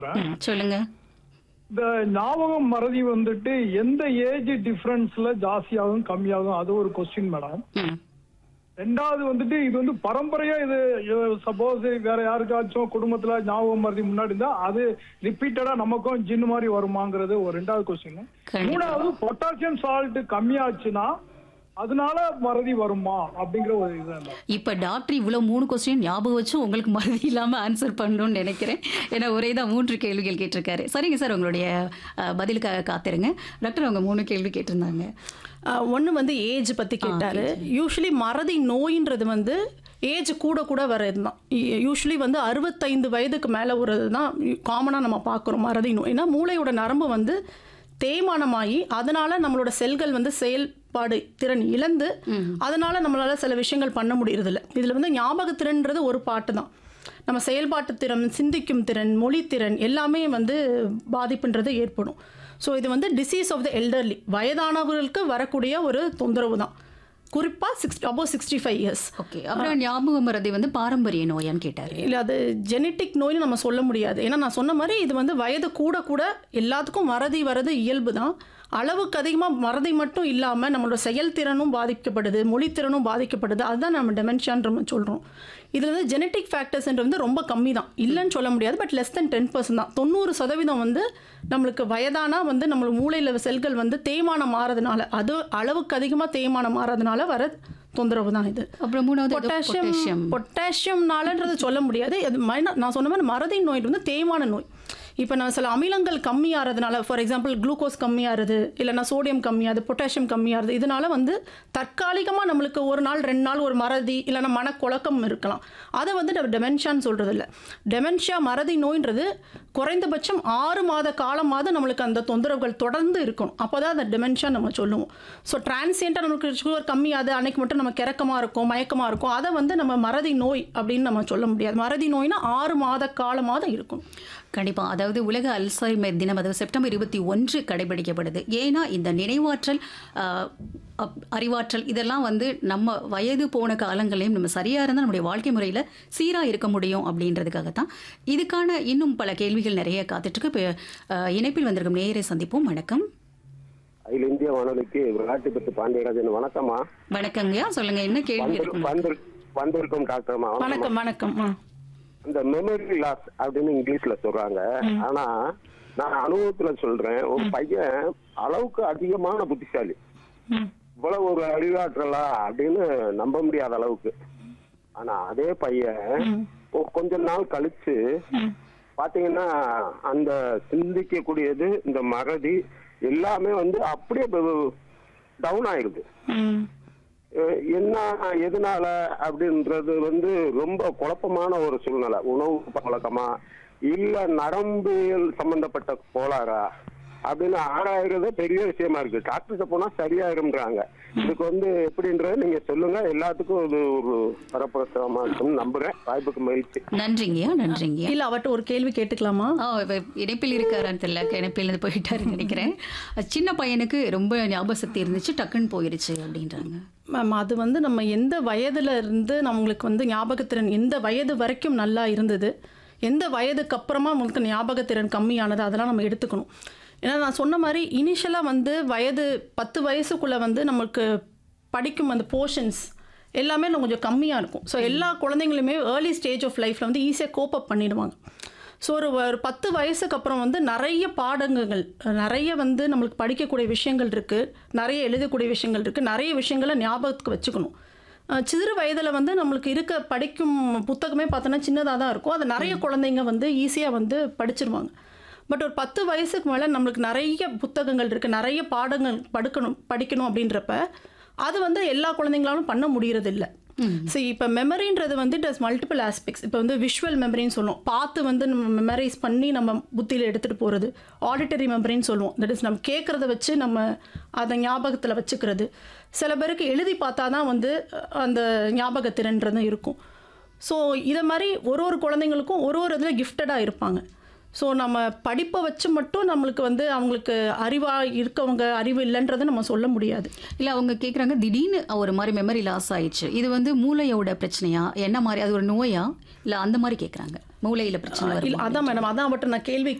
ம், சொல்லுங்க இந்த ஞாபகம் மறதி வந்துட்டு எந்த ஏஜ் டிஃபரன்ஸ்ல ஜாஸ்தியாகும் கம்மியாகும் அது ஒரு கொஸ்டின் மேடம் ம் ரெண்டாவது வந்துட்டு இது வந்து பரம்பரையா இது சப்போஸ் வேற யாருக்காச்சும் குடும்பத்துல ஞாபகம் மறதி முன்னாடி இருந்தா அது ரிப்பீட்டடா நமக்கும் ஜின் மாதிரி வருமாங்கிறது ஒரு ரெண்டாவது கொஸ்டின் கண்டிப்பா. மூணாவது பொட்டாசியம் சால்ட் கம்மியாச்சுன்னா அதனால மறதி வருமா அப்படிங்கிற ஒரு இது இப்ப டாக்டர் இவ்வளவு மூணு கொஸ்டின் ஞாபகம் வச்சு உங்களுக்கு மறதி இல்லாம ஆன்சர் பண்ணணும்னு நினைக்கிறேன் ஏன்னா ஒரே தான் மூன்று கேள்விகள் கேட்டிருக்காரு சரிங்க சார் உங்களுடைய அஹ், பதிலுக்காக காத்திருங்க டாக்டர் அவங்க மூணு கேள்வி கேட்டிருந்தாங்க ஒன்று வந்து ஏஜ் பற்றி கேட்டார் யூஸ்வலி மறதி நோயின்றது வந்து ஏஜ் கூட கூட வர்றது தான் யூஸ்வலி வந்து அறுபத்தைந்து வயதுக்கு மேலே ஒரு தான் காமனாக நம்ம பார்க்குறோம் மறதி நோய் ஏன்னா மூளையோட நரம்பு வந்து தேய்மானமாகி அதனால நம்மளோட செல்கள் வந்து செயல்பாடு திறன் இழந்து அதனால நம்மளால சில விஷயங்கள் பண்ண முடியறதில்ல இதில் வந்து ஞாபகத்திறன்றது ஒரு பாட்டு தான் நம்ம செயல்பாட்டு திறன் சிந்திக்கும் திறன் மொழித்திறன் எல்லாமே வந்து பாதிப்புன்றது ஏற்படும் ஸோ இது வந்து டிசீஸ் ஆஃப் த எல்டர்லி வயதானவர்களுக்கு வரக்கூடிய ஒரு தொந்தரவு தான் குறிப்பாக six above sixty five years okay அப்புறம் ஞாபகம் மறதி வந்து பாரம்பரிய நோயான்னு கேட்டாரு இல்லை அது ஜெனட்டிக் நோய்னு நம்ம சொல்ல முடியாது ஏன்னா நான் சொன்ன மாதிரி இது வந்து வயது கூட கூட எல்லாத்துக்கும் மறதி வரது இயல்பு தான் அளவுக்கு அதிகமாக மறதி மட்டும் இல்லாமல் நம்மளோட செயல்திறனும் பாதிக்கப்படுது மொழித்திறனும் பாதிக்கப்படுது அதுதான் நம்ம டெமென்ஷியான்ற நம்ம சொல்கிறோம் இதில் வந்து ஜெனட்டிக் ஃபேக்டர்ஸ்ன்றது வந்து ரொம்ப கம்மி தான் இல்லைன்னு சொல்ல முடியாது but less than ten percent தான் தொண்ணூறு சதவீதம் வந்து நம்மளுக்கு வயதானா வந்து நம்ம மூளையில் செல்கள் வந்து தேய்மானம் மாறதுனால அது அளவுக்கு அதிகமாக தேய்மானம் மாறதுனால வர தொந்தரவு தான் இது அப்புறம் மூணாவது ஏதோ பொட்டாசியம் potassium. பொட்டாசியம்னாலன்றது சொல்ல முடியாது அது மைன நான் சொன்ன மாதிரி மறதி நோய் வந்து தேய்மான நோய் இப்போ நான் சில அமிலங்கள் கம்மியாகிறதுனால ஃபார் எக்ஸாம்பிள் குளுக்கோஸ் கம்மியாகிறது இல்லைன்னா சோடியம் கம்மியாகுது பொட்டாசியம் கம்மியாகுது இதனால வந்து தற்காலிகமாக நம்மளுக்கு ஒரு நாள் ரெண்டு நாள் ஒரு மறதி இல்லைன்னா மனக்குழக்கம் இருக்கலாம் அதை வந்து நம்ம டெமென்ஷியான்னு சொல்கிறது இல்லை டெமென்ஷியா மறதி நோயின்றது குறைந்தபட்சம் ஆறு மாத காலமாவது நம்மளுக்கு அந்த தொந்தரவுகள் தொடர்ந்து இருக்கணும் அப்போ தான் அந்த டெமென்ஷியா நம்ம சொல்லுவோம் ஸோ டிரான்சியண்ட்டாக நம்மளுக்கு சுகர் கம்மியாது அன்னைக்கு மட்டும் நம்ம கிறக்கமாக இருக்கும் மயக்கமாக இருக்கும் அதை வந்து நம்ம மறதி நோய் அப்படின்னு நம்ம சொல்ல முடியாது மறதி நோய்னா ஆறு மாத காலமாக இருக்கும் கண்டிப்பா அதாவது உலக அல்சைமர் தினம் அதாவது செப்டம்பர் இருபத்தி ஒன்று கடைபிடிக்கப்படுது ஏன்னா இந்த நினைவாற்றல் ஆஹ், அப்- அறிவாற்றல் இதெல்லாம் வந்து நம்ம வயது போன காலங்களையும் நம்ம சரியா இருந்தால் நம்முடைய வாழ்க்கை முறையில சீரா இருக்க முடியும் அப்படின்றதுக்காக தான் இதுக்கான இன்னும் பல கேள்விகள் நிறைய காத்துட்டு இருக்கு இப்போ ஆஹ், இணைப்பில் வந்திருக்கும் நேயரை சந்திப்போம் வணக்கம் அகில இந்திய வானொலிக்கு விளையாட்டுப்பட்டு பாண்டியராஜன் வணக்கம்மா வணக்கங்கய்யா சொல்லுங்க என்ன கேள்வி வந்திரு- இருக்கும் வந்திரு- வந்திருக்கும் டாக்டர்மா வணக்கம்மா. வணக்கம் வணக்கம் ஆ இந்த மெமரி லாஸ் அப்படின்னு இங்கிலீஷ்ல சொல்றாங்க ஆனா நான் அனுபவத்துல சொல்றேன் ஒரு பையன் அளவுக்கு அதிகமான புத்திசாலி ம் இவ்வளவு ஒரு அறிவாற்றலா அப்படின்னு நம்ப முடியாத அளவுக்கு ஆனா அதே பையன் ஒரு கொஞ்ச நாள் கழிச்சு பாத்தீங்கன்னா அந்த சிந்திக்கக்கூடியது இந்த மறதி எல்லாமே வந்து அப்படியே டவுன் ஆயிருது ம் அஹ் என்ன எதனால அப்படின்றது வந்து ரொம்ப குழப்பமான ஒரு சூழ்நிலை உணவு பழக்கமா இல்ல நரம்பியல் சம்பந்தப்பட்ட கோளாறா அப்படின்னு ஆராயிறதே பெரிய விஷயமா இருக்கு டாக்டர்கிட்ட போனா சரியாயிரும்ன்றாங்க இதுக்கு வந்து எப்படின்றது நீங்க சொல்லுங்க எல்லாத்துக்கும் இது ஒரு பரப்பிரசவமா இருக்கும்னு நம்புறேன் வாய்ப்புக்கு மகிழ்ச்சி நன்றிங்கய்யா நன்றிங்கய்யா இல்லை அவர்கிட்ட ஒரு கேள்வி கேட்டுக்கலாமா ஆ இப்ப இணைப்பில் இருக்காரான்னு தெரியல இணைப்பில் இருந்து போயிட்டாருன்னு நினைக்கிறேன் சின்ன பையனுக்கு ரொம்ப ஞாபக சக்தி இருந்துச்சு டக்குன்னு போயிருச்சு அப்படின்றாங்க மேம் அது வந்து நம்ம எந்த வயதுல இருந்து நம்மளுக்கு வந்து ஞாபகத்திறன் எந்த வயது வரைக்கும் நல்லா இருந்தது எந்த வயதுக்கு அப்புறமா உங்களுக்கு ஞாபகத்திறன் கம்மியானது அதெல்லாம் நம்ம எடுத்துக்கணும் ஏன்னா நான் சொன்ன மாதிரி இனிஷியலாக வந்து வயது பத்து வயசுக்குள்ளே வந்து நம்மளுக்கு படிக்கும் அந்த போர்ஷன்ஸ் எல்லாமே இன்னும் கொஞ்சம் கம்மியாக இருக்கும் ஸோ எல்லா குழந்தைங்களுமே ஏர்லி ஸ்டேஜ் ஆஃப் லைஃப்பில் வந்து ஈஸியாக கோப் அப் பண்ணிடுவாங்க ஸோ ஒரு ஒரு பத்து வயசுக்கு அப்புறம் வந்து நிறைய பாடங்கள் நிறைய வந்து நம்மளுக்கு படிக்கக்கூடிய விஷயங்கள் இருக்குது நிறைய எழுதக்கூடிய விஷயங்கள் இருக்குது நிறைய விஷயங்களை ஞாபகத்துக்கு வச்சுக்கணும் அஹ் சிறு வயதில் வந்து நம்மளுக்கு இருக்க படிக்கும் புத்தகமே பார்த்தோன்னா சின்னதாக தான் இருக்கும் அதை நிறைய குழந்தைங்க வந்து ஈஸியாக வந்து படிச்சிருவாங்க பட் ஒரு பத்து வயசுக்கு மேலே நம்மளுக்கு நிறைய புத்தகங்கள் இருக்குது நிறைய பாடங்கள் படுக்கணும் படிக்கணும் அப்படின்றப்ப அது வந்து எல்லா குழந்தைங்களாலும் பண்ண முடியறதில்ல ஸோ இப்போ மெமரின்றது வந்து இட் ஹஸ் மல்டிபிள் ஆஸ்பெக்ட்ஸ் இப்போ வந்து விஷுவல் மெமரின்னு சொல்லுவோம் பார்த்து வந்து நம்ம மெமரைஸ் பண்ணி நம்ம புத்தியில் எடுத்துகிட்டு போகிறது ஆடிட்டரி மெமரின்னு சொல்லுவோம் தட் இஸ் நம்ம கேட்குறத வச்சு நம்ம அதை ஞாபகத்தில் வச்சுக்கிறது சில பேருக்கு எழுதி பார்த்தா தான் வந்து அஹ், அந்த ஞாபகத்திறன்றது இருக்கும் ஸோ இதை மாதிரி ஒரு ஒரு குழந்தைங்களுக்கும் ஒரு ஒரு இதில் கிஃப்டடாக இருப்பாங்க ஸோ நம்ம படிப்பை வச்சு மட்டும் நம்மளுக்கு வந்து அவங்களுக்கு அறிவாக இருக்கவங்க அறிவு இல்லைன்றதை நம்ம சொல்ல முடியாது இல்லை அவங்க கேட்குறாங்க திடீர்னு ஒரு மாதிரி மெமரி லாஸ் ஆயிடுச்சு இது வந்து மூளையோட பிரச்சனையா என்ன மாதிரி அது ஒரு நோயா இல்லை அந்த மாதிரி கேட்குறாங்க மூளையில் பிரச்சனை இல்ல வருமா? அதான் மேடம் அதான் அவட்ட நான் கேள்வி